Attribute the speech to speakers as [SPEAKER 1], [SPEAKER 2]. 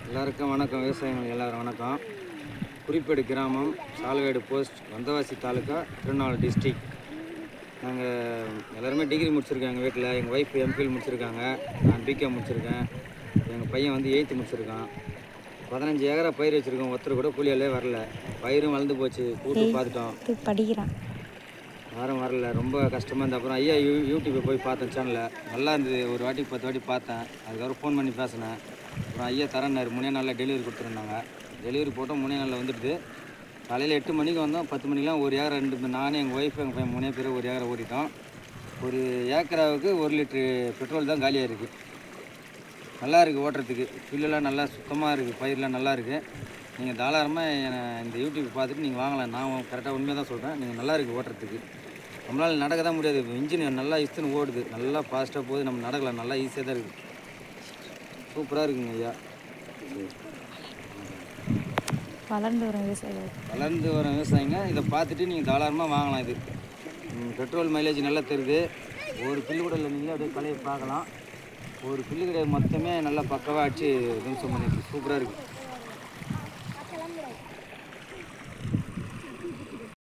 [SPEAKER 1] எல்லாருக்கும் வணக்கம் விவசாயிகள் எல்லாரும் வணக்கம் குறிப்பேடு கிராமம் சால்வேடு போஸ்ட் வந்தவாசி தாலுக்கா திருவண்ணாமலை டிஸ்ட்ரிக் நாங்கள் எல்லாருமே டிகிரி முடிச்சிருக்கோம் எங்கள் வீட்டில் எங்கள் ஒய்ஃப் எம்ஃபில் முடிச்சிருக்காங்க நான் பிகே முடிச்சிருக்கேன் எங்கள் பையன் வந்து எயித்து முடிச்சிருக்கான் பதினஞ்சு ஏக்கரா பயிர் வச்சுருக்கோம் ஒருத்தர் கூட கூலியாலே வரல பயிரும் வளர்ந்து போச்சு கூட்டு பார்த்துட்டோம்
[SPEAKER 2] இது படிக்கிறான்
[SPEAKER 1] யாரும் வரல ரொம்ப கஷ்டமாக இருந்த அப்புறம் ஐயா யூ யூடியூப்பை போய் பார்த்தேன் சேனலில் நல்லா இருந்தது ஒரு வாட்டி பத்து வாட்டி பார்த்தேன் அதுக்கப்புறம் ஃபோன் பண்ணி பேசினேன் அப்புறம் ஐயா தரேன்னாரு மூணே நாளில் டெலிவரி கொடுத்துருந்தாங்க டெலிவரி போட்டோம் மூணே நாளில் வந்துடுது காலையில் எட்டு மணிக்கு வந்தோம் பத்து மணிக்கெலாம் ஒரு ஏக்கரை ரெண்டு நானே எங்கள் ஒய்ஃப் எங்கள் பையன் மூணே பேர் ஒரு ஏக்கரை ஓடிட்டோம் ஒரு ஏக்கராவுக்கு ஒரு லிட்ரு பெட்ரோல் தான் காலியாக இருக்குது நல்லா இருக்குது ஓட்டுறதுக்கு புல்லெல்லாம் நல்லா சுத்தமாக இருக்குது பயிரெலாம் நல்லா இருக்குது நீங்கள் தாராளமாக இந்த யூடியூப் பார்த்துட்டு நீங்கள் வாங்கலாம் நான் கரெக்டாக உண்மையாக தான் சொல்கிறேன் நீங்கள் நல்லா இருக்குது ஓட்டுறதுக்கு நம்மளால் நடக்க தான் முடியாது இன்ஜின் நல்லா இஸ்துன்னு ஓடுது நல்லா ஃபாஸ்ட்டாக போகுது நம்ம நடக்கலாம் நல்லா ஈஸியாக தான் இருக்குது சூப்பராக இருக்குங்க ஐயா
[SPEAKER 2] வளர்ந்து வரும் விவசாயிகள்
[SPEAKER 1] வளர்ந்து வர விவசாயிங்க இதை பார்த்துட்டு நீங்கள் தாராளமாக வாங்கலாம் இது ம், பெட்ரோல் மைலேஜ் நல்லா தருது ஒரு பில்லு கூட இல்லை நீங்களே அப்படியே பழைய பார்க்கலாம் ஒரு பில்லு கிடையாது மொத்தமே நல்லா பக்கவாக அடிச்சு நிமிஷம் பண்ணிருக்கு சூப்பராக இருக்குது